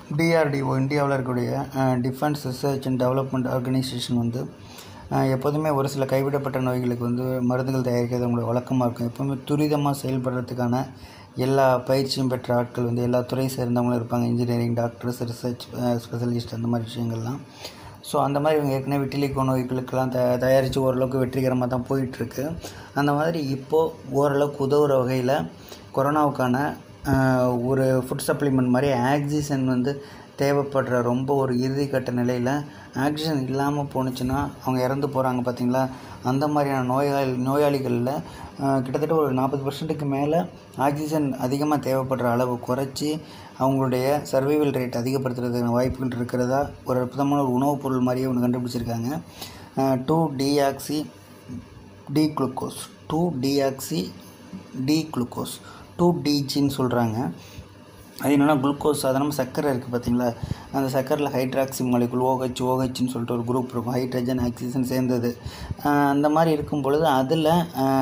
DRDO இந்தியாவில் இருக்கக்கூடிய defence research and development organisation வந்து அஹ், எப்போதுமே ஒரு சில கைவிடப்பட்ட நோய்களுக்கு வந்து மருந்துகள் தயாரிக்கிறது அவங்களோட வழக்கமாக இருக்கும் எப்போவுமே துரிதமாக செயல்படுறதுக்கான எல்லா பயிற்சியும் பெற்ற ஆட்கள் வந்து எல்லா துறை சேர்ந்தவங்களும் இருப்பாங்க இன்ஜினியரிங் டாக்டர்ஸ் ரிசர்ச் ஸ்பெஷலிஸ்ட் அந்த மாதிரி விஷயங்கள்லாம் ஸோ அந்த மாதிரி இவங்க ஏற்கனவே விட்டிலிக்கோ நோய்களுக்கெல்லாம் த தயாரித்து ஓரளவுக்கு வெற்றிகரமாக தான் போயிட்டுருக்கு அந்த மாதிரி இப்போது ஓரளவுக்கு உதவுற வகையில் கொரோனாவுக்கான ஆஹ், ஒரு ஃபுட் சப்ளிமெண்ட் மாதிரி ஆக்சிஜன் வந்து தேவைப்படுற ரொம்ப ஒரு இறுதிக்கட்ட நிலையில் ஆக்சிஜன் இல்லாமல் போணுச்சுன்னா அவங்க இறந்து போகிறாங்க பார்த்தீங்களா அந்த மாதிரியான நோயாளி நோயாளிகளில் ஆஹ், கிட்டத்தட்ட ஒரு நாற்பது பர்சன்ட்டுக்கு மேலே ஆக்சிஜன் அதிகமாக தேவைப்படுற அளவு குறைச்சி அவங்களுடைய சர்வைவல் ரேட் அதிகப்படுத்துறதுக்கான வாய்ப்புகள் இருக்கிறதா ஒரு அற்புதமான ஒரு உணவுப் பொருள் மாதிரியே ஒன்று கண்டுபிடிச்சிருக்காங்க two deoxy D glucose two deoxy D glucose two டிஜின்னு சொல்கிறாங்க அது என்னென்னா குளுக்கோஸ் சாதாரண சர்க்கரை இருக்குது பார்த்தீங்களா அந்த சர்க்கரையில் ஹைட்ராக்சி மாலிகுல் ஓஹெச் ஓஹெச்னு சொல்லிட்டு ஒரு குரூப் இருக்கும் ஹைட்ரஜன் ஆக்சிஜன் சேர்ந்தது ஆஹ் அந்த மாதிரி இருக்கும் பொழுது அதில்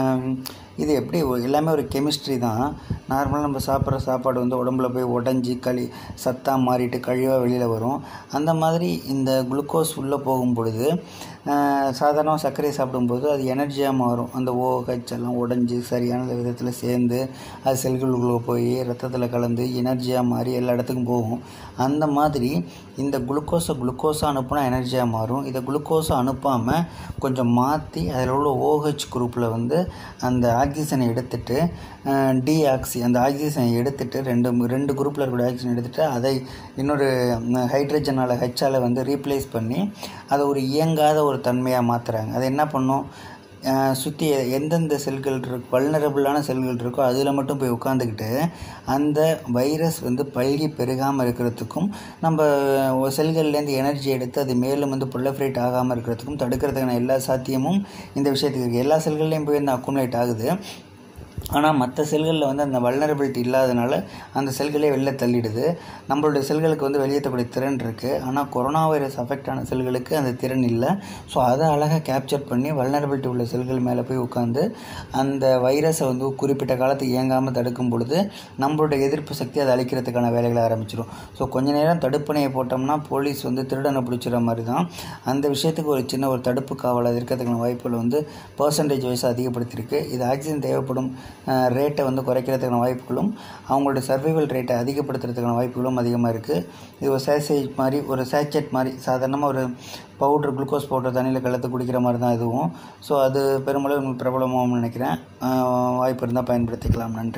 இது எப்படி ஒ- எல்லாமே ஒரு கெமிஸ்ட்ரி தான் நார்மலாக நம்ம சாப்பிட்ற சாப்பாடு வந்து உடம்புல போய் உடஞ்சி களி சத்தாக மாறிட்டு கழிவாக வெளியில் வரும் அந்த மாதிரி இந்த குளுக்கோஸ் உள்ளே போகும் பொழுது சாதாரண சர்க்கரை சாப்பிடும்போது அது எனர்ஜியாக மாறும் அந்த ஓஹெச் எல்லாம் உடஞ்சி சரியான விதத்தில் சேர்ந்து அது செல்களுக்குள்ளே போய் ரத்தத்தில் கலந்து எனர்ஜியாக மாறி எல்லா இடத்துக்கும் போகும் அந்த மாதிரி இந்த குளுக்கோஸை குளுக்கோஸாக அனுப்புனா எனர்ஜியாக மாறும் இதை குளுக்கோஸை அனுப்பாமல் கொஞ்சம் மாற்றி அதில் உள்ள ஓஹெச் குரூப்பில் வந்து அந்த ஆக்சிஜனை எடுத்துட்டு டிஆக்சி அந்த ஆக்சிஜனை எடுத்துட்டு ரெண்டு ரெண்டு குரூப்பில் இருக்கக்கூடிய ஆக்சிஜன் எடுத்துட்டு அதை இன்னொரு ஹைட்ரஜனால் ஹெச்சால் வந்து ரீப்ளேஸ் பண்ணி அதை ஒரு இயங்காத ஒரு தன்மையாக மாற்றுறாங்க அது என்ன பண்ணும் சுற்றி எந்தெந்த செல்கள் இருக்கு வல்னரபுளான செல்கள் இருக்கோ அதில் மட்டும் போய் உட்காந்துக்கிட்டு அந்த வைரஸ் வந்து பல்கி பெருகாமல் இருக்கிறதுக்கும் நம்ம செல்கள்லேருந்து எனர்ஜி எடுத்து அது மேலும் வந்து புல்லஃப்ரேட் ஆகாமல் இருக்கிறதுக்கும் தடுக்கிறதுக்கான எல்லா சாத்தியமும் இந்த விஷயத்துக்கு இருக்குது எல்லா செல்கள்லேயும் போய் இந்த அக்குமுலேட் ஆகுது ஆனால் மற்ற செல்களில் வந்து அந்த வல்னரபிலிட்டி இல்லாதனால அந்த செல்களே வெளில தள்ளிடுது நம்மளுடைய செல்களுக்கு வந்து வெளியேற்றக்கூடிய திறன் இருக்குது ஆனால் கொரோனா வைரஸ் அஃபெக்ட் ஆன செல்களுக்கு அந்த திறன் இல்லை ஸோ அதை அழகாக கேப்சர் பண்ணி வல்னரபிலிட்டி உள்ள செல்கள் மேலே போய் உட்காந்து அந்த வைரஸை வந்து குறிப்பிட்ட காலத்துக்கு இயங்காமல் தடுக்கும் பொழுது நம்மளுடைய எதிர்ப்பு சக்தி அதை அழிக்கிறதுக்கான வேலைகளை ஆரம்பிச்சிடும் ஸோ கொஞ்ச நேரம் தடுப்பணையை போட்டோம்னா போலீஸ் வந்து திருடனை பிடிச்சிற மாதிரி தான் அந்த விஷயத்துக்கு ஒரு சின்ன ஒரு தடுப்பு காவல் அது இருக்கிறதுக்கான வாய்ப்புகள் வந்து பர்சன்டேஜ் வைஸ் அதிகப்படுத்தியிருக்கு இது ஆக்சிஜன் தேவைப்படும் ரேட்டை வந்து குறைக்கிறதுக்கான வாய்ப்புகளும் அவங்களோட சர்வைவல் ரேட்டை அதிகப்படுத்துறதுக்கான வாய்ப்புகளும் அதிகமாக இருக்குது இது ஒரு சேசேஜ் மாதிரி ஒரு சேச்செட் மாதிரி சாதாரணமாக ஒரு பவுட்ரு குளுக்கோஸ் பவுடர் தண்ணியில் கலந்து குடிக்கிற மாதிரி தான் இதுவும் ஸோ அது பெருமளவு பிரபலமாகும்னு நினைக்கிறேன் ஆஹ் வாய்ப்பு இருந்தால் பயன்படுத்திக்கலாம் நன்றி